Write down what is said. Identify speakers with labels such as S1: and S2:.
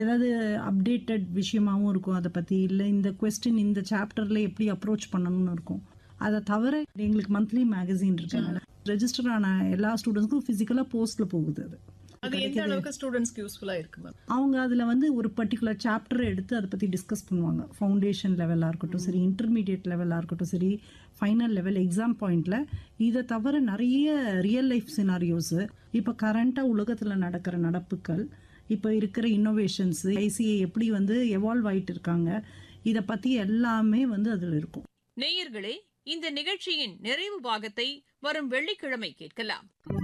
S1: ஏதாவது அப்டேட்டட் விஷயமாவும் இருக்கும் அதை பற்றி இல்லை இந்த கொஸ்டின் இந்த சாப்டரில் எப்படி அப்ரோச் பண்ணணும்னு இருக்கும் அதை தவிர எங்களுக்கு மந்த்லி மேகசின் இருக்கு ரெஜிஸ்டர் ஆன எல்லா ஸ்டூடெண்ட்ஸ்க்கும் ஃபிசிக்கலாக போஸ்ட்டில் போகுது அது
S2: அது எந்த அளவுக்கு ஸ்டூடெண்ட்ஸ்க்கு யூஸ்ஃபுல்லா இருக்கு மேம்
S1: அவங்க அதில் வந்து ஒரு பர்டிகுலர் சாப்டர் எடுத்து அதை பற்றி டிஸ்கஸ் பண்ணுவாங்க ஃபவுண்டேஷன் லெவலாக இருக்கட்டும் சரி இன்டர்மீடியட் லெவலாக இருக்கட்டும் சரி ஃபைனல் லெவல் எக்ஸாம் பாயிண்டில் இதை தவிர நிறைய ரியல் லைஃப் சினாரியோஸு இப்போ கரண்ட்டாக உலகத்தில் நடக்கிற நடப்புகள் இப்போ இருக்கிற இன்னோவேஷன்ஸ் ஐசிஐ எப்படி வந்து எவால்வ் ஆயிட்டு இருக்காங்க இதை பற்றி எல்லாமே வந்து அதில் இருக்கும்
S3: நேயர்களே இந்த நிகழ்ச்சியின் நிறைவு பாகத்தை வரும் வெள்ளிக்கிழமை கேட்கலாம்